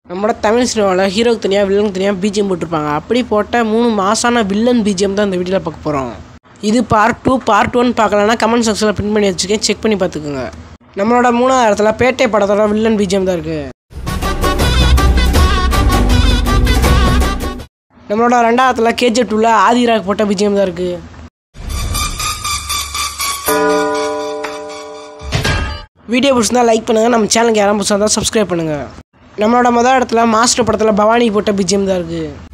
நம்மளோட தமிழ் சினிமாவில் ஹீரோக்கு தனியாக வில்லனுக்கு தனியாக பிஜிஎம் போட்டிருப்பாங்க அப்படி போட்ட மூணு மாசான வில்லன் பிஜிஎம் தான் இந்த வீடியோவில் பார்க்க போகிறோம் இது பார்ட் டூ பார்ட் ஒன் பார்க்கலன்னா கமெண்ட் செக்ஷனில் பிரிண்ட் பண்ணி வச்சுக்கேன் செக் பண்ணி பார்த்துக்குங்க நம்மளோட மூணாவது இடத்துல பேட்டை படத்தோட வில்லன் பிஜிஎம் தான் இருக்குது நம்மளோட ரெண்டாவதுல கேஜி டூவில் ஆதிராக் போட்ட பிஜிஎம் தான் இருக்குது வீடியோ பிடிச்சிருந்தா லைக் பண்ணுங்கள் நம்ம சேனலுக்கு யாரும் பிடிச்சிருந்தா சப்ஸ்கிரைப் பண்ணுங்கள் நம்மளோட முதல் இடத்துல மாஸ்டர் படத்தில் பவானி போட்ட பிஜிஎம் தான் இருக்குது